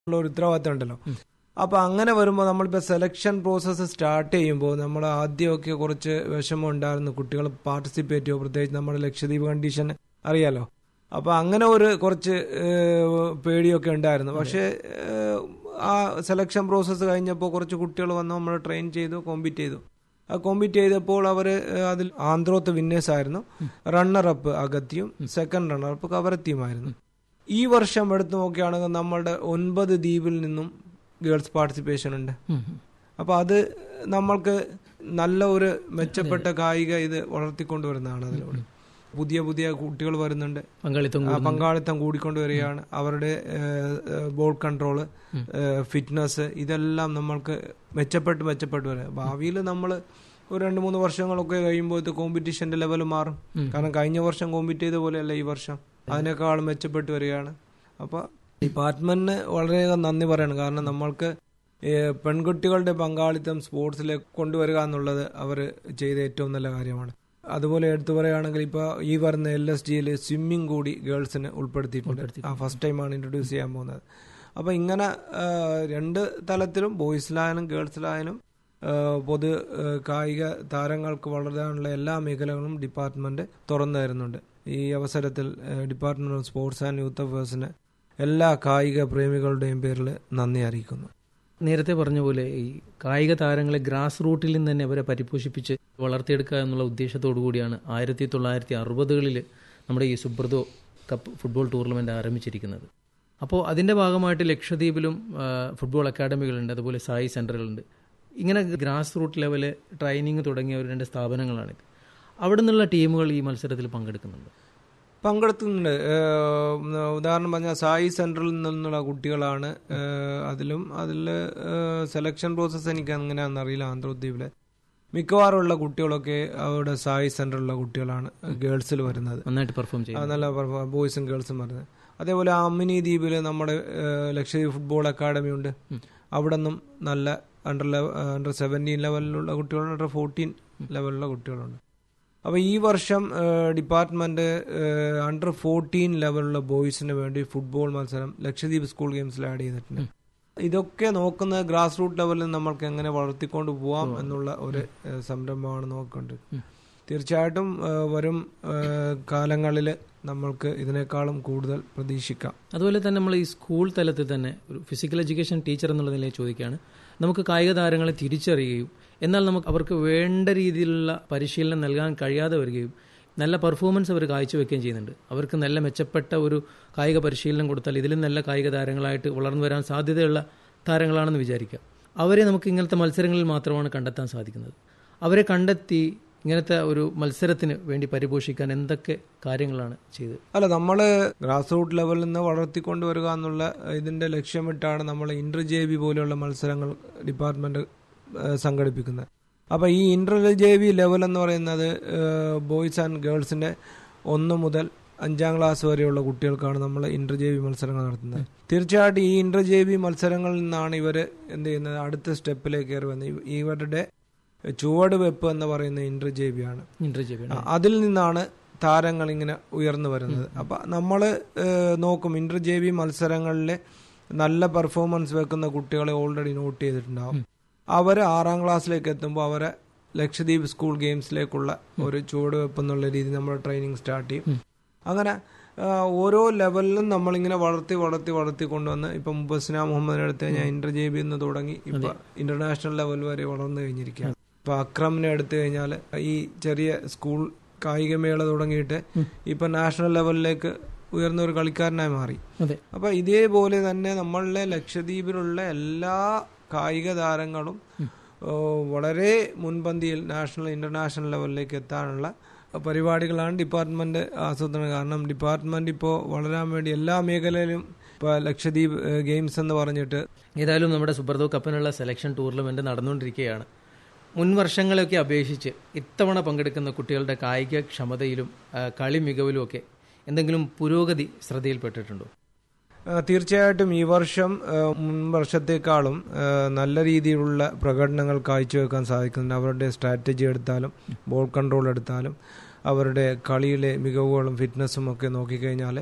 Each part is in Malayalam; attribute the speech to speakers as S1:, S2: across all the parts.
S1: ഉള്ള ഒരു ഉത്തരവാദിത്തം ഉണ്ടല്ലോ അപ്പൊ അങ്ങനെ വരുമ്പോൾ നമ്മളിപ്പോ സെലക്ഷൻ പ്രോസസ്സ് സ്റ്റാർട്ട് ചെയ്യുമ്പോൾ നമ്മൾ ആദ്യമൊക്കെ കുറച്ച് വിഷമം ഉണ്ടായിരുന്നു കുട്ടികൾ പാർട്ടിസിപ്പേറ്റ് ചെയ്യുമോ പ്രത്യേകിച്ച് നമ്മുടെ ലക്ഷദ്വീപ് കണ്ടീഷൻ അറിയാലോ അപ്പൊ അങ്ങനെ ഒരു കുറച്ച് ഏഹ്, പേടിയൊക്കെ ഉണ്ടായിരുന്നു പക്ഷേ ഏഹ്, ആ സെലക്ഷൻ പ്രോസസ്സ് കഴിഞ്ഞപ്പോൾ കുറച്ച് കുട്ടികൾ വന്ന് നമ്മൾ ട്രെയിൻ ചെയ്തു കോമ്പീറ്റ് ചെയ്തു ആ കോമ്പീറ്റ് ചെയ്തപ്പോൾ അവർ അതിൽ ആന്ധ്രോത്ത് വിന്നേഴ്സ് ആയിരുന്നു റണ്ണറപ്പ് അഗത്യം സെക്കൻഡ് റണ്ണറപ്പ് കവരത്തിയുമായിരുന്നു ഈ വർഷം എടുത്തു നോക്കുകയാണെങ്കിൽ നമ്മളുടെ ഒൻപത് ദ്വീപിൽ നിന്നും ഗേൾസ് പാർട്ടിസിപ്പേഷൻ ഉണ്ട് അപ്പൊ അത് നമ്മൾക്ക് നല്ല ഒരു മെച്ചപ്പെട്ട കായിക ഇത് വളർത്തിക്കൊണ്ടുവരുന്നതാണ് അതിലൂടെ പുതിയ പുതിയ കുട്ടികൾ വരുന്നുണ്ട്
S2: പങ്കാളിത്തം
S1: ആ പങ്കാളിത്തം കൂടിക്കൊണ്ടുവരികയാണ് അവരുടെ ബോൾ കൺട്രോള് ഫിറ്റ്നസ് ഇതെല്ലാം നമ്മൾക്ക് മെച്ചപ്പെട്ട് മെച്ചപ്പെട്ട് വരിക ഭാവിയിൽ നമ്മൾ ഒരു രണ്ട് മൂന്ന് വർഷങ്ങളൊക്കെ കഴിയുമ്പോഴത്തെ കോമ്പറ്റീഷന്റെ ലെവൽ മാറും കാരണം കഴിഞ്ഞ വർഷം കോമ്പീറ്റ് ചെയ്ത പോലെയല്ല ഈ വർഷം അതിനേക്കാളും മെച്ചപ്പെട്ട് വരികയാണ് അപ്പൊ ഡിപ്പാർട്ട്മെന്റിന് വളരെയധികം നന്ദി പറയണം കാരണം നമ്മൾക്ക് ഏഹ്, പെൺകുട്ടികളുടെ പങ്കാളിത്തം സ്പോർട്സിലേക്ക് കൊണ്ടുവരിക എന്നുള്ളത് അവർ ചെയ്ത ഏറ്റവും നല്ല കാര്യമാണ് അതുപോലെ എടുത്തു പറയുകയാണെങ്കിൽ ഇപ്പോൾ ഈ വരുന്ന എൽ എസ് ജിയിൽ സ്വിമ്മിംഗ് കൂടി ഗേൾസിന് ഉൾപ്പെടുത്തിയിട്ടുണ്ട് ആ ഫസ്റ്റ് ടൈമാണ് ഇൻട്രൊഡ്യൂസ് ചെയ്യാൻ പോകുന്നത് അപ്പോൾ ഇങ്ങനെ ആ, രണ്ട് തലത്തിലും ബോയ്സിലായാലും ഗേൾസിലായാലും ആ, പൊതു ആ, കായിക താരങ്ങൾക്ക് വളരാനുള്ള എല്ലാ മേഖലകളും ഡിപ്പാർട്ട്മെന്റ് തുറന്നു തരുന്നുണ്ട് ഈ അവസരത്തിൽ ആ, department of sports and youth അഫയേഴ്സിന് എല്ലാ കായിക പ്രേമികളുടെയും പേരിൽ നന്ദി അറിയിക്കുന്നു
S2: നേരത്തെ പറഞ്ഞ പോലെ ഈ കായിക താരങ്ങളെ ഗ്രാസ് റൂട്ടിൽ നിന്ന് തന്നെ അവരെ പരിപോഷിപ്പിച്ച് വളർത്തിയെടുക്കുക എന്നുള്ള ഉദ്ദേശത്തോടു കൂടിയാണ് ആയിരത്തി തൊള്ളായിരത്തി അറുപതുകളിൽ നമ്മുടെ ഈ സുബ്രതോ കപ്പ് ഫുട്ബോൾ ടൂർണമെന്റ് ആരംഭിച്ചിരിക്കുന്നത് അപ്പോൾ അതിന്റെ ഭാഗമായിട്ട് ലക്ഷദ്വീപിലും ആ, ഫുട്ബോൾ അക്കാഡമികളുണ്ട് അതുപോലെ സായി സെന്ററുകളുണ്ട് ഇങ്ങനെ ഗ്രാസ് റൂട്ട് ലെവല് ട്രെയിനിങ് തുടങ്ങിയ ഒരു രണ്ട് സ്ഥാപനങ്ങളാണിത് അവിടെ നിന്നുള്ള ടീമുകൾ ഈ മത്സരത്തിൽ പങ്കെടുക്കുന്നുണ്ട്
S1: പങ്കെടുത്തുന്നുണ്ട് ഏഹ് ഉദാഹരണം പറഞ്ഞാൽ സായി സെൻട്രലിൽ നിന്നുള്ള കുട്ടികളാണ് ഏഹ് അതിലും അതിൽ സെലക്ഷൻ പ്രോസസ്സ് എനിക്ക് എങ്ങനെയാണെന്ന് അറിയില്ല ആന്ധ്രദ്വീപിലെ മിക്കവാറുമുള്ള കുട്ടികളൊക്കെ അവിടെ സായി സെൻട്രലിലുള്ള കുട്ടികളാണ് ഗേൾസിൽ വരുന്നത്
S2: നന്നായിട്ട് പെർഫോം ചെയ്യും
S1: ആ, നല്ല ബോയ്സും ഗേൾസും വരുന്നത് അതേപോലെ അമ്മിനി ദ്വീപിൽ നമ്മുടെ ഏഹ്, ലക്ഷദ്വീപ് ഫുട്ബോൾ അക്കാഡമി ഉണ്ട് അവിടെ നിന്നും നല്ല അണ്ടർ അണ്ടർ സെവൻറ്റീൻ ലെവലിലുള്ള കുട്ടികളുണ്ട് അണ്ടർ ഫോർട്ടീൻ ലെവലിലുള്ള കുട്ടികളുണ്ട് അപ്പോൾ ഈ വർഷം ഏഹ്, ഡിപ്പാർട്ട്മെന്റ് ഏഹ്, അണ്ടർ ഫോർട്ടീൻ ലെവലിലുള്ള ബോയ്സിന് വേണ്ടി ഫുട്ബോൾ മത്സരം ലക്ഷദ്വീപ് സ്കൂൾ ഗെയിംസിൽ ആഡ് ചെയ്തിട്ടുണ്ട് ഇതൊക്കെ നോക്കുന്ന ഗ്രാസ് റൂട്ട് ലെവലിൽ നമ്മൾക്ക് എങ്ങനെ വളർത്തിക്കൊണ്ട് പോവാം എന്നുള്ള ഒരു ഏഹ്, സംരംഭമാണ് നോക്കേണ്ടത് തീർച്ചയായിട്ടും ഏഹ്, വരും കാലങ്ങളിൽ നമ്മൾക്ക് ഇതിനേക്കാളും കൂടുതൽ പ്രതീക്ഷിക്കാം
S2: അതുപോലെ തന്നെ നമ്മൾ ഈ സ്കൂൾ തലത്തിൽ തന്നെ ഒരു ഫിസിക്കൽ എഡ്യൂക്കേഷൻ ടീച്ചർ എന്നുള്ള നിലയിൽ ചോദിക്കുകയാണ് നമുക്ക് കായിക താരങ്ങളെ തിരിച്ചറിയുകയും എന്നാൽ നമുക്ക് അവർക്ക് വേണ്ട രീതിയിലുള്ള പരിശീലനം നൽകാൻ കഴിയാതെ വരികയും നല്ല പെർഫോമൻസ് അവർ കാഴ്ചവെക്കുകയും ചെയ്യുന്നുണ്ട് അവർക്ക് നല്ല മെച്ചപ്പെട്ട ഒരു കായിക പരിശീലനം കൊടുത്താൽ ഇതിലും നല്ല കായിക താരങ്ങളായിട്ട് വളർന്നു വരാൻ സാധ്യതയുള്ള താരങ്ങളാണെന്ന് വിചാരിക്കാം അവരെ നമുക്ക് ഇങ്ങനത്തെ മത്സരങ്ങളിൽ മാത്രമാണ് കണ്ടെത്താൻ സാധിക്കുന്നത് അവരെ കണ്ടെത്തി ഇങ്ങനത്തെ ഒരു മത്സരത്തിന് വേണ്ടി പരിപോഷിക്കാൻ എന്തൊക്കെ കാര്യങ്ങളാണ് ചെയ്തത്
S1: അല്ല നമ്മള് ഗ്രാസ് റൂട്ട് ലെവലിൽ നിന്ന് വളർത്തിക്കൊണ്ടുവരിക എന്നുള്ള ഇതിന്റെ ലക്ഷ്യമിട്ടാണ് നമ്മൾ ഇന്റർ ജെ ബി പോലെയുള്ള മത്സരങ്ങൾ ഡിപ്പാർട്ട്മെന്റ് ഏഹ്, സംഘടിപ്പിക്കുന്നത് അപ്പൊ ഈ ഇന്റർ ജെ ബി ലെവൽ എന്ന് പറയുന്നത് ബോയ്സ് ആൻഡ് ഗേൾസിന്റെ ഒന്ന് മുതൽ അഞ്ചാം ക്ലാസ് വരെയുള്ള കുട്ടികൾക്കാണ് നമ്മൾ ഇന്റർ ജെ ബി മത്സരങ്ങൾ നടത്തുന്നത് തീർച്ചയായിട്ടും ഈ ഇന്റർ ജെ ബി മത്സരങ്ങളിൽ നിന്നാണ് ഇവര് എന്ത് ചെയ്യുന്നത് അടുത്ത സ്റ്റെപ്പിലേക്ക് കയറി വന്നത് ഇവ- ഇവരുടെ ചുവട് വെപ്പ് എന്ന് പറയുന്ന ഇന്റർ ജെ ബി ആണ്
S2: ഇന്റർവ്യൂ
S1: ആ, അതിൽ നിന്നാണ് താരങ്ങൾ ഇങ്ങനെ ഉയർന്നു വരുന്നത് അപ്പൊ നമ്മൾ നോക്കും ഇന്റർ ജെ ബി മത്സരങ്ങളിൽ നല്ല പെർഫോമൻസ് വെക്കുന്ന കുട്ടികളെ ഓൾറെഡി നോട്ട് ചെയ്തിട്ടുണ്ടാവും അവര് ആറാം ക്ലാസ്സിലേക്ക് എത്തുമ്പോൾ അവരെ ലക്ഷദ്വീപ് സ്കൂൾ ഗെയിംസിലേക്കുള്ള ഒരു ചുവടുവെപ്പ് എന്നുള്ള രീതി നമ്മൾ ട്രെയിനിങ് സ്റ്റാർട്ട് ചെയ്യും അങ്ങനെ ആ, ഓരോ ലെവലിലും നമ്മളിങ്ങനെ വളർത്തി വളർത്തി വളർത്തി കൊണ്ടുവന്ന് ഇപ്പൊ മുബസ്ന മുഹമ്മദിനെ എടുത്ത് കഴിഞ്ഞാൽ ഇന്റർ ജെ ബി എന്ന് തുടങ്ങി ഇപ്പൊ ഇന്റർനാഷണൽ ലെവൽ വരെ വളർന്നു കഴിഞ്ഞിരിക്കുകയാണ് ഇപ്പൊ അക്രമിനെ എടുത്തു കഴിഞ്ഞാൽ ഈ ചെറിയ സ്കൂൾ കായികമേള തുടങ്ങിയിട്ട് ഇപ്പൊ നാഷണൽ ലെവലിലേക്ക് ഉയർന്ന ഒരു കളിക്കാരനായി മാറി
S2: അതെ
S1: അപ്പൊ ഇതേപോലെ തന്നെ നമ്മളുടെ ലക്ഷദ്വീപിലുള്ള എല്ലാ കായിക താരങ്ങളും ഓ, വളരെ മുൻപന്തിയിൽ നാഷണൽ ഇന്റർനാഷണൽ ലെവലിലേക്ക് എത്താനുള്ള പരിപാടികളാണ് ഡിപ്പാർട്ട്മെന്റ് ആസൂത്രണം കാരണം ഡിപ്പാർട്ട്മെന്റ് ഇപ്പോൾ വളരാൻ വേണ്ടി എല്ലാ മേഖലയിലും ഇപ്പൊ ലക്ഷദ്വീപ് ഏഹ്, ഗെയിംസ് എന്ന് പറഞ്ഞിട്ട്
S2: ഏതായാലും നമ്മുടെ സുബ്രതോ കപ്പിനുള്ള സെലക്ഷൻ ടൂർണമെന്റ് നടന്നുകൊണ്ടിരിക്കുകയാണ് മുൻ വർഷങ്ങളെയൊക്കെ അപേക്ഷിച്ച് ഇത്തവണ പങ്കെടുക്കുന്ന കുട്ടികളുടെ കായിക ക്ഷമതയിലും ആ, കളി മികവിലും ഒക്കെ എന്തെങ്കിലും പുരോഗതി ശ്രദ്ധയിൽപ്പെട്ടിട്ടുണ്ടോ
S1: ആ, തീർച്ചയായിട്ടും ഈ വർഷം ആ, മുൻ വർഷത്തേക്കാളും ആ, നല്ല രീതിയിലുള്ള പ്രകടനങ്ങൾ കാഴ്ചവെക്കാൻ സാധിക്കുന്നുണ്ട് അവരുടെ സ്ട്രാറ്റജി എടുത്താലും ബോൾ കൺട്രോൾ എടുത്താലും അവരുടെ കളിയിലെ മികവുകളും ഫിറ്റ്നസ്സും ഒക്കെ നോക്കിക്കഴിഞ്ഞാൽ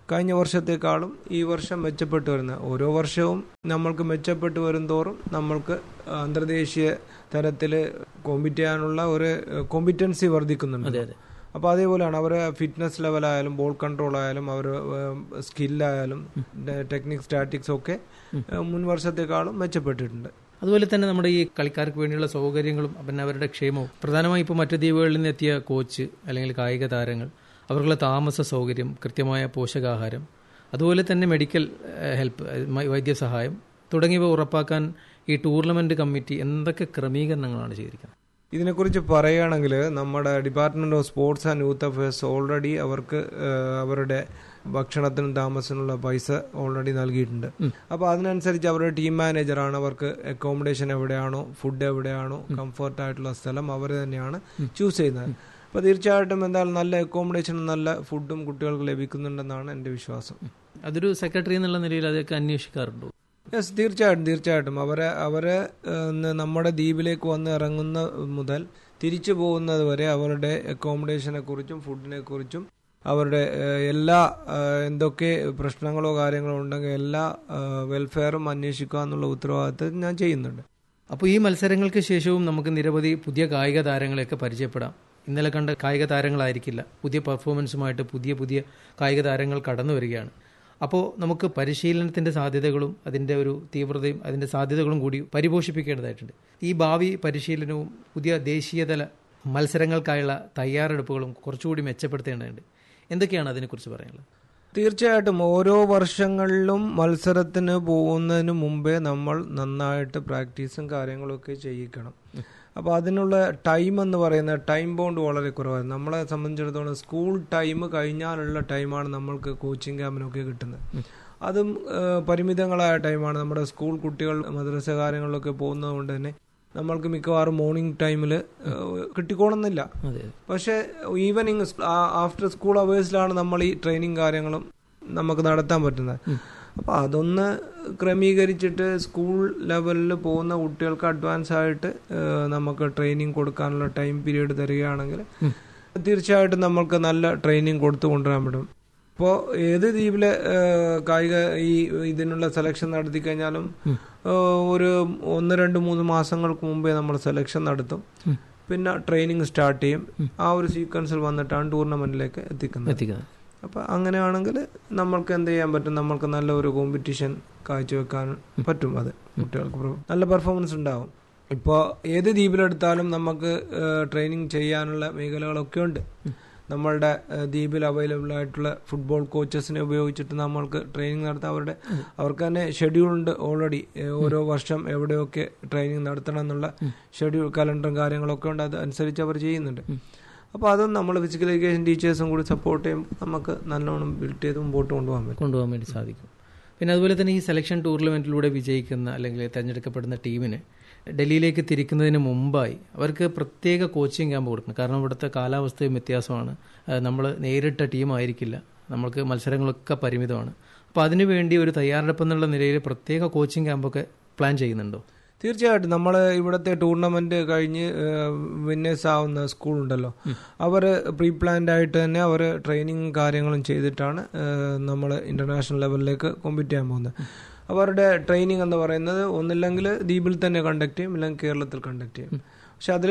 S1: കഴിഞ്ഞ വർഷത്തെക്കാളും ഈ വർഷം മെച്ചപ്പെട്ടു വരുന്നത് ഓരോ വർഷവും നമ്മൾക്ക് മെച്ചപ്പെട്ടു വരും തോറും നമ്മൾക്ക് അന്തർദേശീയ തലത്തിൽ കോമ്പീറ്റ് ചെയ്യാനുള്ള ഒരു കോമ്പിറ്റൻസി വർദ്ധിക്കുന്നുണ്ട്
S2: അതെ അതെ
S1: അപ്പോൾ അതേപോലെയാണ് അവരെ ഫിറ്റ്നസ് ലെവലായാലും ബോൾ കൺട്രോൾ ആയാലും അവർ സ്കില്ലായാലും ടെക്നിക് സ്റ്റാറ്റിക്സ് ഒക്കെ ഏഹ്, മുൻ വർഷത്തെക്കാളും മെച്ചപ്പെട്ടിട്ടുണ്ട്
S2: അതുപോലെ തന്നെ നമ്മുടെ ഈ കളിക്കാർക്ക് വേണ്ടിയുള്ള സൗകര്യങ്ങളും പിന്നെ അവരുടെ ക്ഷേമവും പ്രധാനമായും ഇപ്പോൾ മറ്റു ദ്വീപുകളിൽ നിന്ന് എത്തിയ കോച്ച് അല്ലെങ്കിൽ കായിക താരങ്ങൾ അവർക്കുള്ള താമസ സൗകര്യം കൃത്യമായ പോഷകാഹാരം അതുപോലെ തന്നെ മെഡിക്കൽ ഏഹ്, ഹെൽപ്പ് ഏഹ്, മ- വൈദ്യസഹായം തുടങ്ങിയവ ഉറപ്പാക്കാൻ ഈ ടൂർണമെന്റ് കമ്മിറ്റി എന്തൊക്കെ ക്രമീകരണങ്ങളാണ് ചെയ്തിരിക്കുന്നത്
S1: ഇതിനെക്കുറിച്ച് പറയുകയാണെങ്കിൽ നമ്മുടെ department of sports and youth affairs already അവർക്ക് ഏഹ്, അവരുടെ ഭക്ഷണത്തിനും താമസത്തിനുള്ള പൈസ ഓൾറെഡി നൽകിയിട്ടുണ്ട് അപ്പോൾ അതിനനുസരിച്ച് അവരുടെ ടീം മാനേജറാണ് അവർക്ക് അക്കോമഡേഷൻ എവിടെയാണോ ഫുഡ് എവിടെയാണോ കംഫർട്ട് ആയിട്ടുള്ള സ്ഥലം അവർ തന്നെയാണ് ചൂസ് ചെയ്യുന്നത് അപ്പോൾ തീർച്ചയായിട്ടും എന്തായാലും നല്ല അക്കോമഡേഷനും നല്ല ഫുഡും കുട്ടികൾക്ക് ലഭിക്കുന്നുണ്ടെന്നാണ് എൻ്റെ വിശ്വാസം
S2: അതൊരു സെക്രട്ടറി എന്നുള്ള നിലയിൽ അതൊക്കെ അന്വേഷിക്കാറുണ്ടോ
S1: യെസ് തീർച്ചയായിട്ടും തീർച്ചയായിട്ടും അവരെ അവരെ ഏഹ്, ന്ന് നമ്മുടെ ദ്വീപിലേക്ക് വന്ന് ഇറങ്ങുന്ന മുതൽ തിരിച്ചു പോകുന്നത് വരെ അവരുടെ അക്കോമഡേഷനെ കുറിച്ചും ഫുഡിനെ കുറിച്ചും അവരുടെ ഏഹ്, എല്ലാ ഏഹ്, എന്തൊക്കെ പ്രശ്നങ്ങളോ കാര്യങ്ങളോ ഉണ്ടെങ്കിൽ എല്ലാ ഏഹ്, വെൽഫെയറും അന്വേഷിക്കുക എന്നുള്ള ഉത്തരവാദിത്തം ഞാൻ ചെയ്യുന്നുണ്ട്
S2: അപ്പോൾ ഈ മത്സരങ്ങൾക്ക് ശേഷവും നമുക്ക് നിരവധി പുതിയ കായിക താരങ്ങളെയൊക്കെ പരിചയപ്പെടാം ഇന്നലെ കണ്ട കായിക താരങ്ങളായിരിക്കില്ല പുതിയ പെർഫോമൻസുമായിട്ട് പുതിയ പുതിയ കായിക താരങ്ങൾ കടന്നു വരികയാണ് അപ്പോൾ നമുക്ക് പരിശീലനത്തിന്റെ സാധ്യതകളും അതിന്റെ ഒരു തീവ്രതയും അതിന്റെ സാധ്യതകളും കൂടി പരിപോഷിപ്പിക്കേണ്ടതായിട്ടുണ്ട് ഈ ഭാവി പരിശീലനവും പുതിയ ദേശീയതല മത്സരങ്ങൾക്കായുള്ള തയ്യാറെടുപ്പുകളും കുറച്ചുകൂടി മെച്ചപ്പെടുത്തേണ്ടതുണ്ട് എന്തൊക്കെയാണ് അതിനെക്കുറിച്ച് പറയാനുള്ളത്
S1: തീർച്ചയായിട്ടും ഓരോ വർഷങ്ങളിലും മത്സരത്തിന് പോകുന്നതിന് മുമ്പേ നമ്മൾ നന്നായിട്ട് പ്രാക്ടീസും കാര്യങ്ങളൊക്കെ ചെയ്യിക്കണം അപ്പോൾ അതിനുള്ള ടൈം എന്ന് പറയുന്നത് ടൈം ബോണ്ട് വളരെ കുറവാണ് നമ്മളെ സംബന്ധിച്ചിടത്തോളം സ്കൂൾ ടൈം കഴിഞ്ഞാലുള്ള ടൈമാണ് നമ്മൾക്ക് കോച്ചിങ് ക്യാമ്പിനൊക്കെ കിട്ടുന്നത് അതും ഏഹ്, പരിമിതങ്ങളായ ടൈമാണ് നമ്മുടെ സ്കൂൾ കുട്ടികൾ മദ്രസ കാര്യങ്ങളിലൊക്കെ പോകുന്നത് കൊണ്ട് തന്നെ നമ്മൾക്ക് മിക്കവാറും മോർണിംഗ് ടൈമിൽ കിട്ടിക്കോണമെന്നില്ല
S2: അതെ
S1: പക്ഷേ ഈവനിങ് ആഫ്റ്റർ സ്കൂൾ അവേഴ്സിലാണ് നമ്മൾ ഈ ട്രെയിനിങ് കാര്യങ്ങളും നമുക്ക് നടത്താൻ പറ്റുന്നത് അപ്പോൾ അതൊന്ന് ക്രമീകരിച്ചിട്ട് സ്കൂൾ ലെവലിൽ പോകുന്ന കുട്ടികൾക്ക് അഡ്വാൻസ് ആയിട്ട് ഏഹ്, നമുക്ക് ട്രെയിനിങ് കൊടുക്കാനുള്ള ടൈം പീരീഡ് തരികയാണെങ്കിൽ തീർച്ചയായിട്ടും നമുക്ക് നല്ല ട്രെയിനിങ് കൊടുത്തു കൊണ്ടുവരാൻ പറ്റും ഇപ്പോൾ ഏത് ദ്വീപിലെ ഏഹ്, കായിക ഈ ഇതിനുള്ള സെലക്ഷൻ നടത്തി കഴിഞ്ഞാലും ഏഹ്, ഒരു ഒന്ന് രണ്ട് മൂന്ന് മാസങ്ങൾക്ക് മുമ്പേ നമ്മൾ സെലക്ഷൻ നടത്തും പിന്നെ ട്രെയിനിങ് സ്റ്റാർട്ട് ചെയ്യും ആ ഒരു സീക്വൻസിൽ വന്നിട്ടാണ് ടൂർണമെന്റിലേക്ക് എത്തിക്കുന്നത്
S2: എത്തിക്കുന്നത്
S1: അപ്പൊ അങ്ങനെയാണെങ്കിൽ നമ്മൾക്ക് എന്ത് ചെയ്യാൻ പറ്റും നമ്മൾക്ക് നല്ല ഒരു കോമ്പറ്റീഷൻ കാഴ്ചവെക്കാൻ പറ്റും അത് കുട്ടികൾക്ക് പ്ര- നല്ല പെർഫോമൻസ് ഉണ്ടാവും ഇപ്പോൾ ഏത് ദ്വീപിലെടുത്താലും നമുക്ക് ട്രെയിനിങ് ചെയ്യാനുള്ള മേഖലകളൊക്കെ ഉണ്ട് നമ്മളുടെ ഏഹ്, ദ്വീപിൽ അവൈലബിൾ ആയിട്ടുള്ള ഫുട്ബോൾ കോച്ചസിനെ ഉപയോഗിച്ചിട്ട് നമ്മൾക്ക് ട്രെയിനിങ് നടത്താൻ അവരുടെ അവർക്ക് തന്നെ ഷെഡ്യൂൾ ഉണ്ട് ഓൾറെഡി ഓരോ വർഷം എവിടെയൊക്കെ ട്രെയിനിങ് നടത്തണം എന്നുള്ള ഷെഡ്യൂൾ കലണ്ടറും കാര്യങ്ങളൊക്കെ ഉണ്ട് അത് അനുസരിച്ച് അവർ ചെയ്യുന്നുണ്ട് അപ്പോൾ അതും നമ്മൾ ഫിസിക്കൽ എഡ്യൂക്കേഷൻ ടീച്ചേഴ്സും കൂടി സപ്പോർട്ട് ചെയ്യുമ്പോൾ നമുക്ക് നല്ലോണം ബിൽഡ് ചെയ്ത് മുമ്പോട്ട് കൊണ്ടുപോകാൻ പറ്റും
S2: കൊണ്ടുപോകാൻ വേണ്ടി സാധിക്കും പിന്നെ അതുപോലെ തന്നെ ഈ സെലക്ഷൻ ടൂർണമെന്റിലൂടെ വിജയിക്കുന്ന അല്ലെങ്കിൽ തിരഞ്ഞെടുക്കപ്പെടുന്ന ടീമിന് ഡൽഹിയിലേക്ക് തിരിക്കുന്നതിന് മുമ്പായി അവർക്ക് പ്രത്യേക കോച്ചിങ് ക്യാമ്പ് കൊടുക്കണം കാരണം ഇവിടുത്തെ കാലാവസ്ഥയും വ്യത്യാസമാണ് നമ്മൾ നേരിട്ട ടീമായിരിക്കില്ല നമ്മൾക്ക് മത്സരങ്ങളൊക്കെ പരിമിതമാണ് അപ്പോൾ അതിനുവേണ്ടി ഒരു തയ്യാറെടുപ്പ് എന്നുള്ള നിലയിൽ പ്രത്യേക കോച്ചിങ് ക്യാമ്പൊക്കെ പ്ലാൻ ചെയ്യുന്നുണ്ടോ
S1: തീർച്ചയായിട്ടും നമ്മൾ ഇവിടുത്തെ ടൂർണമെന്റ് കഴിഞ്ഞ് വിന്നേഴ്സ് ആവുന്ന സ്കൂൾ ഉണ്ടല്ലോ അവർ പ്രീ പ്ലാൻഡ് ആയിട്ട് തന്നെ അവർ ട്രെയിനിങ് കാര്യങ്ങളും ചെയ്തിട്ടാണ് നമ്മൾ ഇന്റർനാഷണൽ ലെവലിലേക്ക് കോമ്പീറ്റ് ചെയ്യാൻ പോകുന്നത് അവരുടെ ട്രെയിനിങ് എന്ന് പറയുന്നത് ഒന്നില്ലെങ്കിൽ ദ്വീപിൽ തന്നെ കണ്ടക്ട് ചെയ്യും ഇല്ലെങ്കിൽ കേരളത്തിൽ കണ്ടക്ട് ചെയ്യും പക്ഷെ അതിൽ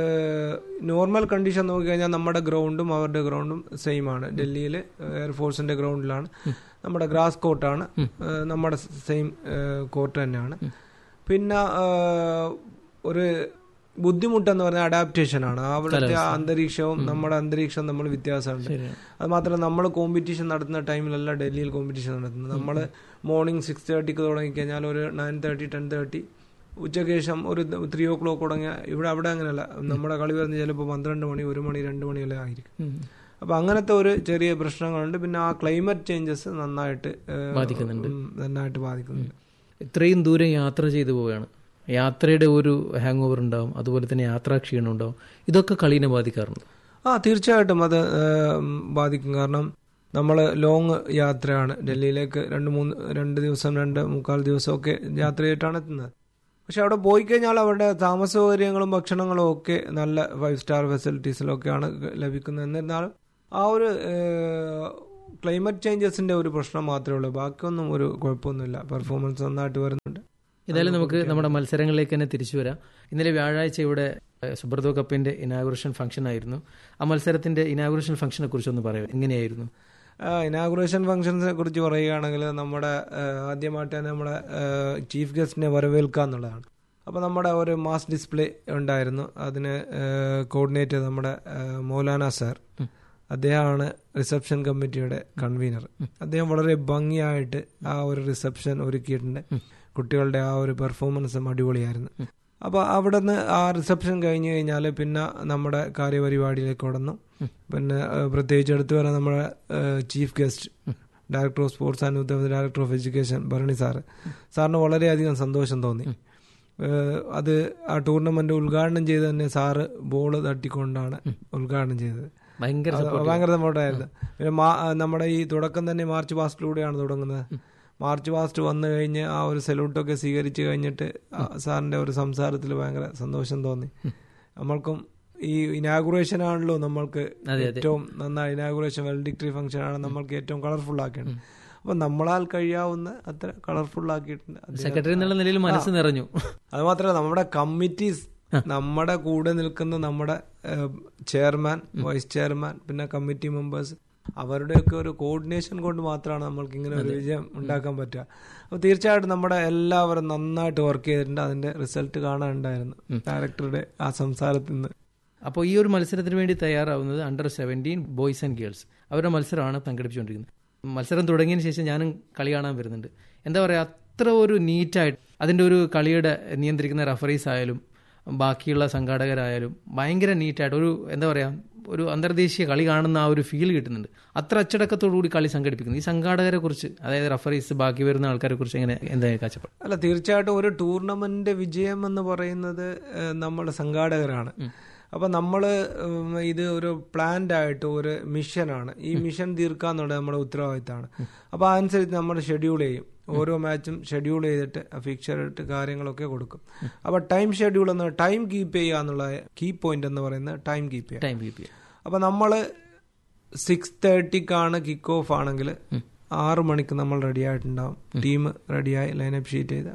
S1: നോർമൽ കണ്ടീഷൻ നോക്കിക്കഴിഞ്ഞാൽ നമ്മുടെ ഗ്രൗണ്ടും അവരുടെ ഗ്രൗണ്ടും സെയിം ആണ് ഡൽഹിയിൽ എയർഫോഴ്സിന്റെ ഗ്രൗണ്ടിലാണ് നമ്മുടെ ഗ്രാസ് കോർട്ടാണ് നമ്മുടെ സെയിം കോർട്ട് തന്നെയാണ് പിന്നെ ഒരു ബുദ്ധിമുട്ടെന്ന് പറഞ്ഞാൽ അഡാപ്റ്റേഷൻ ആണ് അവിടുത്തെ അന്തരീക്ഷവും നമ്മുടെ അന്തരീക്ഷവും നമ്മൾ വ്യത്യാസമുണ്ട് അത് മാത്രമല്ല നമ്മൾ കോമ്പറ്റീഷൻ നടത്തുന്ന ടൈമിലല്ല ഡൽഹിയിൽ കോമ്പറ്റീഷൻ നടത്തുന്നത് നമ്മൾ മോർണിംഗ് സിക്സ് തേർട്ടിക്ക് തുടങ്ങിക്കഴിഞ്ഞാൽ ഒരു നയൻ തേർട്ടി ടെൻ തേർട്ടി ഉച്ചയ്ക്ക് ശേഷം ഒരു ത്രീ ഓ ക്ലോക്ക് തുടങ്ങിയ ഇവിടെ അവിടെ അങ്ങനെയല്ല നമ്മുടെ കളി വരുന്നത് ചിലപ്പോൾ പന്ത്രണ്ട് മണി ഒരു മണി രണ്ട് മണിയെല്ലാം ആയിരിക്കും അപ്പൊ അങ്ങനത്തെ ഒരു ചെറിയ പ്രശ്നങ്ങളുണ്ട് പിന്നെ ആ ക്ലൈമറ്റ് ചേഞ്ചസ് നന്നായിട്ട്
S2: ബാധിക്കുന്നുണ്ട്
S1: നന്നായിട്ട് ബാധിക്കുന്നുണ്ട്
S2: ഇത്രയും ദൂരം യാത്ര ചെയ്തു പോവുകയാണ് യാത്രയുടെ ഒരു ഹാങ് ഓവർ ഉണ്ടാവും അതുപോലെ തന്നെ യാത്രാ ക്ഷീണം ഉണ്ടാവും ഇതൊക്കെ കളീനെ ബാധിക്കാറുണ്ട്
S1: ആ തീർച്ചയായിട്ടും അത് ബാധിക്കും കാരണം നമ്മൾ ലോങ് യാത്രയാണ് ഡൽഹിയിലേക്ക് രണ്ട് മൂന്ന് രണ്ട് ദിവസം രണ്ട് മുക്കാൽ ദിവസമൊക്കെ യാത്ര ചെയ്തിട്ടാണ് എത്തുന്നത് പക്ഷെ അവിടെ പോയി കഴിഞ്ഞാൽ അവരുടെ താമസ സൗകര്യങ്ങളും ഭക്ഷണങ്ങളും ഒക്കെ നല്ല ഫൈവ് സ്റ്റാർ ഫെസിലിറ്റീസിലൊക്കെയാണ് ലഭിക്കുന്നത് എന്നിരുന്നാലും ആ ഒരു ക്ലൈമറ്റ് ചേഞ്ചസിന്റെ ഒരു പ്രശ്നം മാത്രമേ ഉള്ളൂ ബാക്കിയൊന്നും ഒരു കുഴപ്പമൊന്നുമില്ല പെർഫോമൻസ് നന്നായിട്ട് വരുന്നുണ്ട്
S2: ഏതായാലും നമുക്ക് നമ്മുടെ മത്സരങ്ങളിലേക്ക് തന്നെ തിരിച്ചു വരാം ഇന്നലെ വ്യാഴാഴ്ച ഇവിടെ ഏഹ്, സുബ്രതോ കപ്പിന്റെ ഇനാഗുറേഷൻ ഫംഗ്ഷൻ ആയിരുന്നു ആ മത്സരത്തിന്റെ ഇനാഗുറേഷൻ ഫംഗ്ഷനെ കുറിച്ചൊന്ന് പറയാം എങ്ങനെയായിരുന്നു
S1: ഇനാഗുറേഷൻ ഫംഗ്ഷൻസിനെ കുറിച്ച് പറയുകയാണെങ്കിൽ നമ്മുടെ ആ, ആദ്യമായിട്ട് തന്നെ നമ്മുടെ ചീഫ് ഗസ്റ്റിനെ വരവേൽക്കുക എന്നുള്ളതാണ് അപ്പോൾ നമ്മുടെ ഒരു മാസ് ഡിസ്പ്ലേ ഉണ്ടായിരുന്നു അതിന് കോർഡിനേറ്റ് ചെയ്ത് നമ്മുടെ ആ, മൗലാന സാർ അദ്ദേഹമാണ് റിസപ്ഷൻ കമ്മിറ്റിയുടെ കൺവീനർ അദ്ദേഹം വളരെ ഭംഗിയായിട്ട് ആ ഒരു റിസപ്ഷൻ ഒരുക്കിയിട്ടുണ്ട് കുട്ടികളുടെ ആ ഒരു പെർഫോമൻസും അടിപൊളിയായിരുന്നു അപ്പോൾ അവിടെ നിന്ന് ആ റിസപ്ഷൻ കഴിഞ്ഞ് കഴിഞ്ഞാൽ പിന്നെ നമ്മുടെ കാര്യപരിപാടിയിലേക്ക് കടന്നു പിന്നെ ഏഹ്, പ്രത്യേകിച്ച് എടുത്തു വരാൻ നമ്മുടെ chief guest director of sports and youth director of education Bharani sir സാറിന് വളരെയധികം സന്തോഷം തോന്നി ഏഹ്, അത് ആ ടൂർണമെന്റ് ഉദ്ഘാടനം ചെയ്ത് തന്നെ സാറ് ബോൾ തട്ടിക്കൊണ്ടാണ് ഉദ്ഘാടനം ചെയ്തത്
S2: ഭയങ്കര
S1: അത് ഭയങ്കര സപ്പോർട്ടായിരുന്നു പിന്നെ മാ- നമ്മുടെ ഈ തുടക്കം തന്നെ മാർച്ച് പാസ്റ്റിലൂടെയാണ് തുടങ്ങുന്നത് മാർച്ച് പാസ്റ്റ് വന്നു കഴിഞ്ഞ് ആ ഒരു സല്യൂട്ടൊക്കെ സ്വീകരിച്ചു കഴിഞ്ഞിട്ട് ആ സാറിന്റെ ഒരു സംസാരത്തിൽ ഭയങ്കര സന്തോഷം തോന്നി നമ്മൾക്കും ഈ ഇനാഗുറേഷൻ ആണല്ലോ നമ്മൾക്ക് ഏറ്റവും നന്നായി ഇനാഗുറേഷൻ വെൽഡിക്ടറി ഫംഗ്ഷൻ ആണ് നമ്മൾക്ക് ഏറ്റവും കളർഫുൾ ആക്കേണ്ടത് അപ്പൊ നമ്മളാൽ കഴിയാവുന്ന അത്ര കളർഫുൾ ആക്കിയിട്ടുണ്ട് അദ്ദേഹം-
S2: സെക്രട്ടറി എന്നുള്ള നിലയിൽ മനസ്സ് നിറഞ്ഞു
S1: അത് മാത്രമല്ല നമ്മുടെ കമ്മിറ്റീസ് നമ്മുടെ കൂടെ നിൽക്കുന്ന നമ്മുടെ ചെയർമാൻ വൈസ് ചെയർമാൻ പിന്നെ കമ്മിറ്റി മെമ്പേഴ്സ് അവരുടെയൊക്കെ ഒരു കോർഡിനേഷൻ കൊണ്ട് മാത്രമാണ് നമ്മൾക്ക് ഇങ്ങനെ ഒരു വിജയം ഉണ്ടാക്കാൻ പറ്റുക അപ്പോൾ തീർച്ചയായിട്ടും നമ്മുടെ എല്ലാവരും നന്നായിട്ട് വർക്ക് ചെയ്തിട്ടുണ്ട് അതിന്റെ റിസൾട്ട് കാണാനുണ്ടായിരുന്നു ഡയറക്ടറുടെ ആ സംസാരത്തിൽ നിന്ന്
S2: അപ്പോൾ ഈ ഒരു മത്സരത്തിന് വേണ്ടി തയ്യാറാവുന്നത് under seventeen boys and girls അവരുടെ മത്സരമാണ് സംഘടിപ്പിച്ചുകൊണ്ടിരിക്കുന്നത് മത്സരം തുടങ്ങിയതിന് ശേഷം ഞാനും കളി കാണാൻ വരുന്നുണ്ട് എന്താ പറയുക അത്ര ഒരു നീറ്റായിട്ട് അതിൻ്റെ ഒരു കളിയുടെ നിയന്ത്രിക്കുന്ന റഫറീസ് ആയാലും ബാക്കിയുള്ള സംഘാടകരായാലും ഭയങ്കര നീറ്റായിട്ട് ഒരു എന്താ പറയുക ഒരു അന്തർദേശീയ കളി കാണുന്ന ആ ഒരു ഫീൽ കിട്ടുന്നുണ്ട് അത്ര അച്ചടക്കത്തോടു കൂടി കളി സംഘടിപ്പിക്കുന്നു ഈ സംഘാടകരെ കുറിച്ച് അതായത് റഫറീസ് ബാക്കി വരുന്ന ആൾക്കാരെ കുറിച്ച് എങ്ങനെ എന്താ കാഴ്ചപ്പാട്
S1: അല്ല തീർച്ചയായിട്ടും ഒരു ടൂർണമെന്റ് വിജയം എന്ന് പറയുന്നത് ഏഹ്, നമ്മുടെ സംഘാടകരാണ് അപ്പൊ നമ്മള് ഉം, ഇത് ഒരു പ്ലാൻഡ് ആയിട്ട് ഒരു മിഷനാണ് ഈ മിഷൻ തീർക്കാന്നുള്ളത് നമ്മുടെ ഉത്തരവാദിത്തമാണ് അപ്പൊ അതനുസരിച്ച് നമ്മൾ ഷെഡ്യൂൾ ചെയ്യും ഓരോ മാച്ചും ഷെഡ്യൂൾ ചെയ്തിട്ട് ഫിക്ചർ ഇട്ട് കാര്യങ്ങളൊക്കെ കൊടുക്കും അപ്പൊ ടൈം ഷെഡ്യൂൾ എന്ന ടൈം കീപ്പ് ചെയ്യുക എന്നുള്ള കീ പോയിന്റ് എന്ന് പറയുന്നത് ടൈം കീപ്പ് ചെയ്യുക
S2: ടൈം കീപ്പ് ചെയ്യാം
S1: അപ്പൊ നമ്മള് സിക്സ് തേർട്ടിക്കാണ് കിക്ക് ഓഫ് ആണെങ്കിൽ ആറ് മണിക്ക് നമ്മൾ റെഡി ആയിട്ടുണ്ടാവും ടീം റെഡിയായി ലൈനപ്പ് ഷീറ്റ് ചെയ്ത്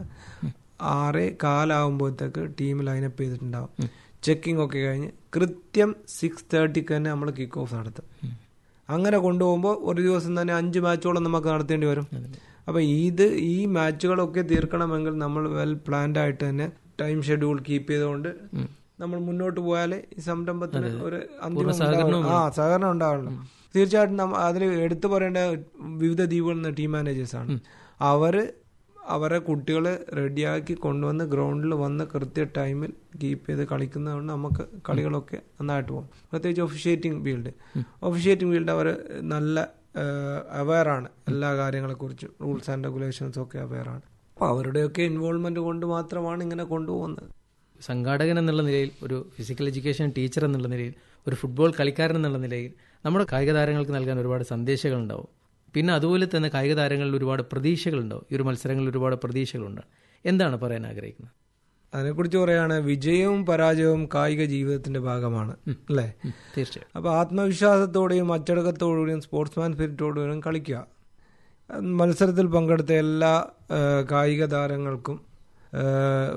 S1: ആറ് കാലാവുമ്പോഴത്തേക്ക് ടീം ലൈനപ്പ് ചെയ്തിട്ടുണ്ടാവും ചെക്കിംഗ് ഒക്കെ കഴിഞ്ഞ് കൃത്യം സിക്സ് തേർട്ടിക്ക് തന്നെ നമ്മൾ കിക്ക് ഓഫ് നടത്തും അങ്ങനെ കൊണ്ടുപോകുമ്പോൾ ഒരു ദിവസം തന്നെ അഞ്ച് മാച്ചോളം നമുക്ക് നടത്തേണ്ടി വരും അപ്പൊ ഇത് ഈ മാച്ചുകളൊക്കെ തീർക്കണമെങ്കിൽ നമ്മൾ വെൽ പ്ലാൻഡ് ആയിട്ട് തന്നെ ടൈം ഷെഡ്യൂൾ കീപ്പ് ചെയ്തുകൊണ്ട് നമ്മൾ മുന്നോട്ട് പോയാലേ ഈ സംരംഭത്തിന് ഒരു അന്തിമം ഉണ്ടാവുള്ളൂ. ആ സഹകരണം ഉണ്ടാവുള്ളൂ തീർച്ചയായിട്ടും നമ്മ അതിൽ എടുത്തു പറയേണ്ട വിവിധ ദ്വീപുകളിൽ നിന്ന് ടീം മാനേജേഴ്സ് ആണ് അവര് അവരെ കുട്ടികളെ റെഡിയാക്കി കൊണ്ടുവന്ന് ഗ്രൗണ്ടിൽ വന്ന് കൃത്യ ടൈമിൽ കീപ്പ് ചെയ്ത് കളിക്കുന്നതുകൊണ്ട് നമുക്ക് കളികളൊക്കെ നന്നായിട്ട് പോകും പ്രത്യേകിച്ച് ഒഫിഷ്യേറ്റിംഗ് ഫീൽഡ് ഒഫിഷ്യേറ്റിംഗ് ഫീൽഡ് അവർ നല്ല അവയർ ആണ് എല്ലാ കാര്യങ്ങളെക്കുറിച്ചും റൂൾസ് ആൻഡ് റെഗുലേഷൻസ് ഒക്കെ അവയർ ആണ് അപ്പോൾ അവരുടെയൊക്കെ ഇൻവോൾവ്മെന്റ് കൊണ്ട് മാത്രമാണ് ഇങ്ങനെ കൊണ്ടുപോകുന്നത്
S2: സംഘാടകൻ എന്നുള്ള നിലയിൽ ഒരു ഫിസിക്കൽ എഡ്യൂക്കേഷൻ ടീച്ചർ എന്നുള്ള നിലയിൽ ഒരു ഫുട്ബോൾ കളിക്കാരൻ എന്നുള്ള നിലയിൽ നമ്മുടെ കായിക താരങ്ങൾക്ക് നൽകാൻ ഒരുപാട് സന്ദേശങ്ങളുണ്ടാവും പിന്നെ അതുപോലെ തന്നെ കായിക താരങ്ങളിൽ ഒരുപാട് പ്രതീക്ഷകളുണ്ടാവും ഈ ഒരു മത്സരങ്ങളിൽ ഒരുപാട് പ്രതീക്ഷകളുണ്ട് എന്താണ് പറയാൻ ആഗ്രഹിക്കുന്നത്
S1: അതിനെക്കുറിച്ച് പറയാണ് വിജയവും പരാജയവും കായിക ജീവിതത്തിന്റെ ഭാഗമാണ് അല്ലേ
S2: തീർച്ചയായും
S1: അപ്പൊ ആത്മവിശ്വാസത്തോടെയും അച്ചടക്കത്തോടുകൂടിയും സ്പോർട്സ്മാൻ സ്പിരിറ്റോടുകൂടിയും കളിക്കുക മത്സരത്തിൽ പങ്കെടുത്ത എല്ലാ ആ, കായിക താരങ്ങൾക്കും ആ,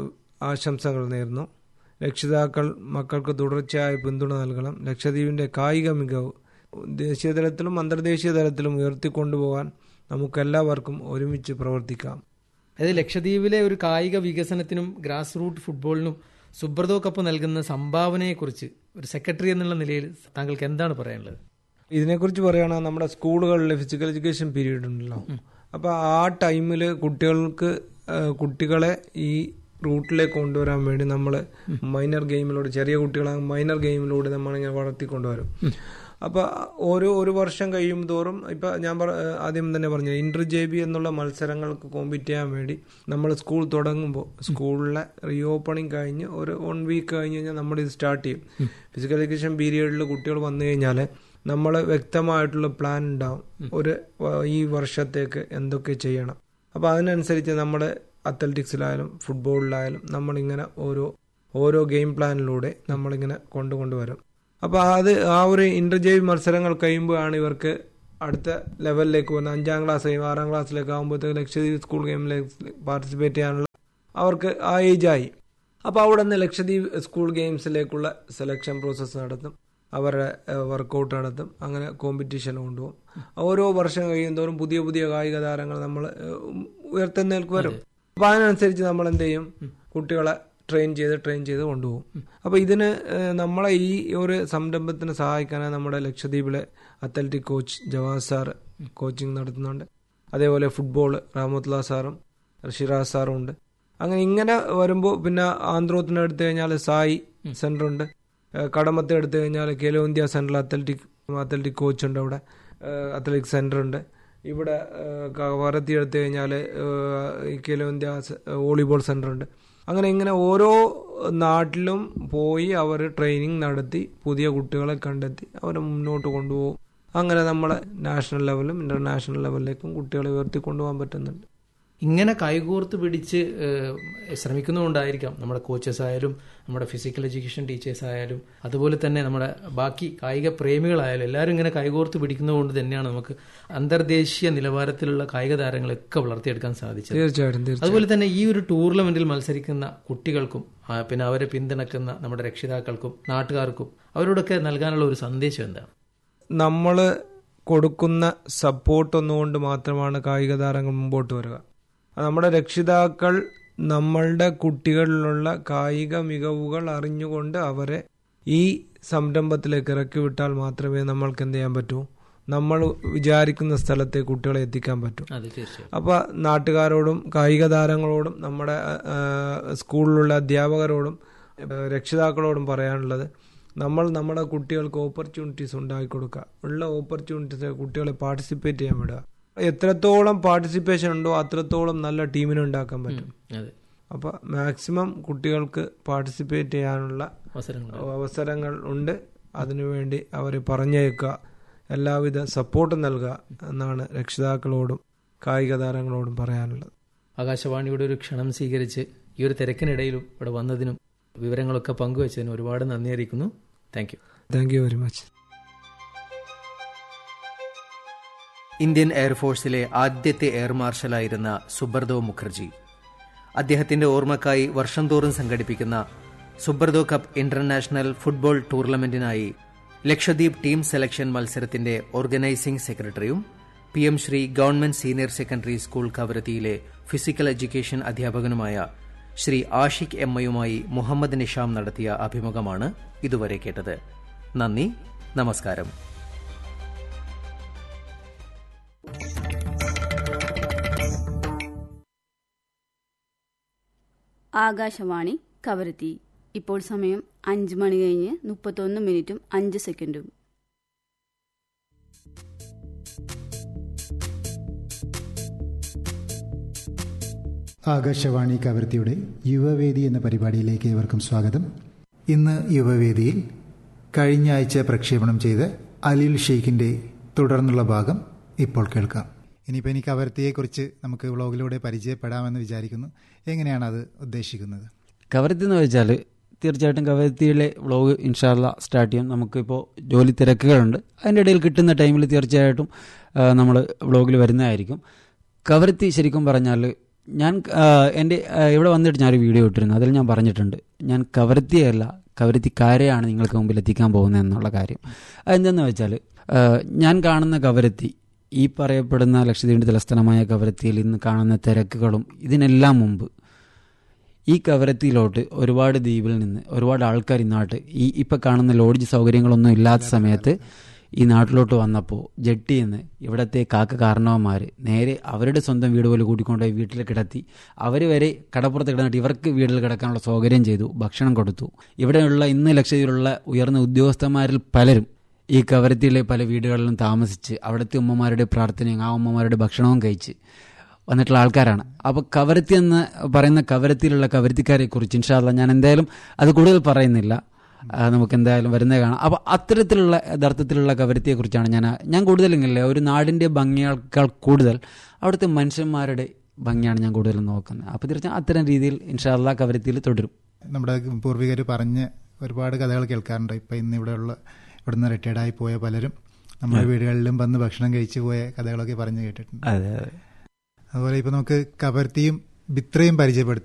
S1: ആശംസകൾ നേരുന്നു രക്ഷിതാക്കൾ മക്കൾക്ക് തുടർച്ചയായ പിന്തുണ നൽകണം ലക്ഷദ്വീപിന്റെ കായിക മികവ് ദേശീയ തലത്തിലും അന്തർദേശീയ തലത്തിലും ഉയർത്തിക്കൊണ്ടുപോകാൻ നമുക്കെല്ലാവർക്കും ഒരുമിച്ച് പ്രവർത്തിക്കാം
S2: അതായത് ലക്ഷദ്വീപിലെ ഒരു കായിക വികസനത്തിനും ഗ്രാസ് റൂട്ട് ഫുട്ബോളിനും സുബ്രതോ കപ്പ് നൽകുന്ന സംഭാവനയെക്കുറിച്ച് ഒരു സെക്രട്ടറി എന്നുള്ള നിലയിൽ താങ്കൾക്ക് എന്താണ് പറയാനുള്ളത്
S1: ഇതിനെക്കുറിച്ച് പറയുകയാണെങ്കിൽ നമ്മുടെ സ്കൂളുകളിൽ ഫിസിക്കൽ എഡ്യൂക്കേഷൻ പീരീഡ് ഉണ്ടല്ലോ അപ്പൊ ആ ടൈമിൽ കുട്ടികൾക്ക് ആ, കുട്ടികളെ ഈ റൂട്ടിലേക്ക് കൊണ്ടുവരാൻ വേണ്ടി നമ്മൾ മൈനർ ഗെയിമിലൂടെ ചെറിയ കുട്ടികളെ മൈനർ ഗെയിമിലൂടെ നമ്മളിങ്ങനെ വളർത്തിക്കൊണ്ടുവരും അപ്പൊ ഓരോ ഒരു വർഷം കഴിയും തോറും ഇപ്പൊ ഞാൻ പറ ആദ്യം തന്നെ പറഞ്ഞു ഇന്റർ ജെ ബി എന്നുള്ള മത്സരങ്ങൾക്ക് കോമ്പീറ്റ് ചെയ്യാൻ വേണ്ടി നമ്മൾ സ്കൂൾ തുടങ്ങുമ്പോൾ സ്കൂളിലെ റീ ഓപ്പണിംഗ് കഴിഞ്ഞ് ഒരു വൺ വീക്ക് കഴിഞ്ഞ് കഴിഞ്ഞാൽ നമ്മൾ ഇത് സ്റ്റാർട്ട് ചെയ്യും ഫിസിക്കൽ എഡ്യൂക്കേഷൻ പീരീഡിൽ കുട്ടികൾ വന്നു കഴിഞ്ഞാൽ നമ്മൾ വ്യക്തമായിട്ടുള്ള പ്ലാൻ ഉണ്ടാവും ഒരു വ- ഈ വർഷത്തേക്ക് എന്തൊക്കെ ചെയ്യണം അപ്പോൾ അതിനനുസരിച്ച് നമ്മൾ അത്ലറ്റിക്സിലായാലും ഫുട്ബോളിലായാലും നമ്മളിങ്ങനെ ഓരോ ഓരോ ഗെയിം പ്ലാനിലൂടെ നമ്മളിങ്ങനെ കൊണ്ടുകൊണ്ടുവരും അപ്പോൾ അത് ആ ഒരു ഇന്റർജൈവ് മത്സരങ്ങൾ കഴിയുമ്പോഴാണ് ഇവർക്ക് അടുത്ത ലെവലിലേക്ക് പോകുന്ന അഞ്ചാം ക്ലാസ് ആറാം ക്ലാസ്സിലേക്ക് ആകുമ്പോഴത്തേക്ക് ലക്ഷദ്വീപ് സ്കൂൾ ഗെയിമിലേക്ക് പാർട്ടിസിപ്പേറ്റ് ചെയ്യാനുള്ള അവർക്ക് ആ ഏജായി അപ്പോൾ അവിടെ നിന്ന് ലക്ഷദ്വീപ് സ്കൂൾ ഗെയിംസിലേക്കുള്ള സെലക്ഷൻ പ്രോസസ്സ് നടത്തും അവരുടെ വർക്കൗട്ട് നടത്തും അങ്ങനെ കോമ്പറ്റീഷൻ കൊണ്ടുപോകും ഓരോ വർഷം കഴിയുന്തോറും പുതിയ പുതിയ കായിക താരങ്ങൾ നമ്മൾ ഉയർത്തുന്നേൽക്ക് വരും അപ്പോൾ അതിനനുസരിച്ച് നമ്മൾ എന്ത് ചെയ്യും കുട്ടികളെ ട്രെയിൻ ചെയ്ത് ട്രെയിൻ ചെയ്ത് കൊണ്ടുപോകും അപ്പോൾ ഇതിന് ഏഹ്, നമ്മളെ ഈ ഒരു സംരംഭത്തിന് സഹായിക്കാനായി നമ്മുടെ ലക്ഷദ്വീപിലെ athletic coach Javas sir coaching നടത്തുന്നുണ്ട് അതേപോലെ ഫുട്ബോൾ റാമത്തുള്ള സാറും ഷിറാസ് സാറും ഉണ്ട് അങ്ങനെ ഇങ്ങനെ വരുമ്പോൾ പിന്നെ ആന്ധ്രോത്തിന് എടുത്തു കഴിഞ്ഞാൽ സായി സെന്റർ ഉണ്ട് ഏഹ് കടമത്തെ എടുത്തു കഴിഞ്ഞാൽ കേലോ ഇന്ത്യ സെന്ററിൽ അത്ലറ്റിക് അത്ലറ്റിക് കോച്ച് ഉണ്ട് അവിടെ ഏഹ് അത്ലറ്റിക് സെന്റർ ഉണ്ട് ഇവിടെ ഏഹ് കവരത്തി എടുത്തു കഴിഞ്ഞാൽ കേലോ ഇന്ത്യ സ- വോളിബോൾ സെന്റർ ഉണ്ട് അങ്ങനെ ഇങ്ങനെ ഓരോ നാട്ടിലും പോയി അവർ ട്രെയിനിങ് നടത്തി പുതിയ കുട്ടികളെ കണ്ടെത്തി അവരെ മുന്നോട്ട് കൊണ്ടുപോകും അങ്ങനെ നമ്മളെ നാഷണൽ ലെവലും ഇന്റർനാഷണൽ ലെവലിലേക്കും കുട്ടികളെ ഉയർത്തി കൊണ്ടുപോകാൻ പറ്റുന്നുണ്ട്
S2: ഇങ്ങനെ കൈകോർത്ത് പിടിച്ച് ഏഹ്, ശ്രമിക്കുന്നതുകൊണ്ടായിരിക്കാം നമ്മുടെ കോച്ചസ് ആയാലും നമ്മുടെ ഫിസിക്കൽ എഡ്യൂക്കേഷൻ ടീച്ചേഴ്സ് ആയാലും അതുപോലെ തന്നെ നമ്മുടെ ബാക്കി കായിക പ്രേമികളായാലും എല്ലാവരും ഇങ്ങനെ കൈകോർത്ത് പിടിക്കുന്നതുകൊണ്ട് തന്നെയാണ് നമുക്ക് അന്തർദേശീയ നിലവാരത്തിലുള്ള കായിക താരങ്ങളൊക്കെ വളർത്തിയെടുക്കാൻ സാധിച്ചത്
S1: തീർച്ചയായിട്ടും തീർച്ചയായിട്ടും
S2: അതുപോലെ തന്നെ ഈ ഒരു ടൂർണമെന്റിൽ മത്സരിക്കുന്ന കുട്ടികൾക്കും ആ, പിന്നെ അവരെ പിന്തുണക്കുന്ന നമ്മുടെ രക്ഷിതാക്കൾക്കും നാട്ടുകാർക്കും അവരോടൊക്കെ നൽകാനുള്ള ഒരു സന്ദേശം എന്താണ്
S1: നമ്മൾ കൊടുക്കുന്ന സപ്പോർട്ട് ഒന്നുകൊണ്ട് മാത്രമാണ് കായിക താരങ്ങൾ മുമ്പോട്ട് വരിക നമ്മുടെ രക്ഷിതാക്കൾ നമ്മളുടെ കുട്ടികളിലുള്ള കായിക മികവുകൾ അറിഞ്ഞുകൊണ്ട് അവരെ ഈ സംരംഭത്തിലേക്ക് ഇറക്കി വിട്ടാൽ മാത്രമേ നമ്മൾക്ക് എന്ത് ചെയ്യാൻ പറ്റൂ നമ്മൾ വിചാരിക്കുന്ന സ്ഥലത്തെ കുട്ടികളെ എത്തിക്കാൻ പറ്റൂ
S2: അതെ തീർച്ചയായും
S1: അപ്പോൾ നാട്ടുകാരോടും കായിക താരങ്ങളോടും നമ്മുടെ ആ, സ്കൂളിലുള്ള അധ്യാപകരോടും ആ, രക്ഷിതാക്കളോടും പറയാനുള്ളത് നമ്മൾ നമ്മുടെ കുട്ടികൾക്ക് ഓപ്പർച്യൂണിറ്റീസ് ഉണ്ടാക്കി കൊടുക്കുക ഉള്ള ഓപ്പർച്യൂണിറ്റീസ് കുട്ടികളെ പാർട്ടിസിപ്പേറ്റ് ചെയ്യാൻ വിടുക എത്രത്തോളം പാർട്ടിസിപ്പേഷൻ ഉണ്ടോ അത്രത്തോളം നല്ല ടീമിനെ ഉണ്ടാക്കാൻ പറ്റും
S2: അതെ
S1: അപ്പോൾ മാക്സിമം കുട്ടികൾക്ക് പാർട്ടിസിപ്പേറ്റ് ചെയ്യാനുള്ള
S2: അവസരങ്ങൾ
S1: അവസരങ്ങൾ ഉണ്ട് അതിനുവേണ്ടി അവരെ പറഞ്ഞേക്കുക എല്ലാവിധ സപ്പോർട്ടും നൽകുക എന്നാണ് രക്ഷിതാക്കളോടും കായിക താരങ്ങളോടും പറയാനുള്ളത്
S2: ആകാശവാണിയുടെ ഒരു ക്ഷണം സ്വീകരിച്ച് ഈ ഒരു തിരക്കിനിടയിലും ഇവിടെ വന്നതിനും വിവരങ്ങളൊക്കെ പങ്കുവച്ചതിനും ഒരുപാട് നന്ദി അറിയിക്കുന്നു thank you
S1: thank you very much
S2: Indian എയർഫോഴ്സിലെ ആദ്യത്തെ എയർ മാർഷലായിരുന്ന സുബ്രതോ മുഖർജി അദ്ദേഹത്തിന്റെ ഓർമ്മക്കായി വർഷം തോറും സംഘടിപ്പിക്കുന്ന സുബ്രതോ കപ്പ് ഇന്റർനാഷണൽ ഫുട്ബോൾ ടൂർണമെന്റിനായി ലക്ഷദ്വീപ് ടീം സെലക്ഷൻ മത്സരത്തിന്റെ ഓർഗനൈസിംഗ് സെക്രട്ടറിയും P M Shri government senior secondary school കവരത്തിയിലെ ഫിസിക്കൽ എഡ്യൂക്കേഷൻ അധ്യാപകനുമായ ശ്രീ ആഷിഖ് എമ്മയുമായി മുഹമ്മദ് നിഷാം നടത്തിയ അഭിമുഖമാണ് ഇതുവരെ കേട്ടത് നന്ദി നമസ്കാരം
S3: ആകാശവാണി കവരത്തി ഇപ്പോൾ സമയം അഞ്ച് മണി കഴിഞ്ഞ് മുപ്പത്തൊന്ന് മിനിറ്റും അഞ്ച് സെക്കൻഡും
S4: ആകാശവാണി കവർത്തിയുടെ യുവവേദി എന്ന പരിപാടിയിലേക്ക് ഏവർക്കും സ്വാഗതം ഇന്ന് യുവവേദിയിൽ കഴിഞ്ഞ ആഴ്ച പ്രക്ഷേപണം ചെയ്ത അലിൽ ഷെയ്ഖിന്റെ തുടർന്നുള്ള ഭാഗം ഇപ്പോൾ കേൾക്കാം ഇനിയിപ്പോൾ എനിക്ക് കവർത്തിയെക്കുറിച്ച് നമുക്ക് വ്ളോഗിലൂടെ പരിചയപ്പെടാമെന്ന് വിചാരിക്കുന്നു എങ്ങനെയാണ് അത് ഉദ്ദേശിക്കുന്നത്
S5: കവരത്തി എന്ന് വെച്ചാൽ തീർച്ചയായിട്ടും കവരത്തിയിലെ വ്ളോഗ് ഇൻഷാല്ല സ്റ്റാർട്ട് ചെയ്യും നമുക്കിപ്പോൾ ജോലി തിരക്കുകളുണ്ട് അതിൻ്റെ ഇടയിൽ കിട്ടുന്ന ടൈമിൽ തീർച്ചയായിട്ടും നമ്മൾ വ്ളോഗിൽ വരുന്നതായിരിക്കും കവരത്തി ശരിക്കും പറഞ്ഞാൽ ഞാൻ ആ, എൻ്റെ ആ, ഇവിടെ വന്നിട്ട് ഞാനൊരു വീഡിയോ ഇട്ടിരുന്നു അതിൽ ഞാൻ പറഞ്ഞിട്ടുണ്ട് ഞാൻ കവരത്തിയല്ല കവരത്തിക്കാരെയാണ് നിങ്ങൾക്ക് മുമ്പിൽ എത്തിക്കാൻ പോകുന്നത് എന്നുള്ള കാര്യം അതെന്തെന്ന് വെച്ചാൽ ആ, ഞാൻ കാണുന്ന കവരത്തി ഈ പറയപ്പെടുന്ന ലക്ഷദ്വീപിൻ്റെ തലസ്ഥാനമായ കവരത്തിയിൽ ഇന്ന് കാണുന്ന തിരക്കുകളും ഇതിനെല്ലാം മുമ്പ് ഈ കവരത്തിയിലോട്ട് ഒരുപാട് ദ്വീപിൽ നിന്ന് ഒരുപാട് ആൾക്കാർ ഈ നാട്ട് ഈ ഇപ്പം കാണുന്ന ലോഡ്ജ് സൗകര്യങ്ങളൊന്നും ഇല്ലാത്ത സമയത്ത് ഈ നാട്ടിലോട്ട് വന്നപ്പോൾ ജെട്ടിയിൽ നിന്ന് ഇവിടുത്തെ കാക്ക കാരണവന്മാർ നേരെ അവരുടെ സ്വന്തം വീട് പോലെ കൂട്ടിക്കൊണ്ടുപോയി വീട്ടിൽ കിടത്തി അവർ വരെ കടപ്പുറത്ത് കിടന്നിട്ട് ഇവർക്ക് വീട്ടിൽ കിടക്കാനുള്ള സൗകര്യം ചെയ്തു ഭക്ഷണം കൊടുത്തു ഇവിടെയുള്ള ഇന്ന് ലക്ഷദ്വീപിലുള്ള ഉയർന്ന ഉദ്യോഗസ്ഥന്മാരിൽ പലരും ഈ കവരത്തിയിലെ പല വീടുകളിലും താമസിച്ച് അവിടുത്തെ ഉമ്മമാരുടെ പ്രാർത്ഥനയും ആ ഉമ്മമാരുടെ ഭക്ഷണവും കഴിച്ച് വന്നിട്ടുള്ള ആൾക്കാരാണ് അപ്പോൾ കവരത്തി എന്ന് പറയുന്ന കവരത്തിയിലുള്ള കവരത്തിക്കാരെ കുറിച്ച് ഇൻഷാല്ല ഞാൻ എന്തായാലും അത് കൂടുതൽ പറയുന്നില്ല ആ, നമുക്ക് എന്തായാലും വരുന്നത് കാണാം അപ്പോൾ അത്തരത്തിലുള്ള യഥാർത്ഥത്തിലുള്ള കവരത്തിയെ കുറിച്ചാണ് ഞാൻ ഞാൻ കൂടുതലിങ്ങില്ല ഒരു നാടിൻ്റെ ഭംഗിയേക്കാൾ കൂടുതൽ അവിടുത്തെ മനുഷ്യന്മാരുടെ ഭംഗിയാണ് ഞാൻ കൂടുതലും നോക്കുന്നത് അപ്പോൾ തീർച്ചയായും അത്തരം രീതിയിൽ ഇൻഷാല്ല കവരത്തിയിൽ തുടരും
S4: നമ്മുടെ പൂർവികർ പറഞ്ഞ് ഒരുപാട് കഥകൾ കേൾക്കാറുണ്ട് ഇപ്പം ഇന്ന് ഇവിടെയുള്ള ഇവിടുന്ന് റിട്ടയർഡായി പോയ പലരും നമ്മുടെ വീടുകളിലും വന്ന് ഭക്ഷണം കഴിച്ചു പോയ കഥകളൊക്കെ പറഞ്ഞു കേട്ടിട്ടുണ്ട്
S5: അതെ അതെ
S4: അതുപോലെ ഇപ്പൊ നമുക്ക് കവർത്തിയും ബിത്രയും പരിചയപ്പെടുത്തി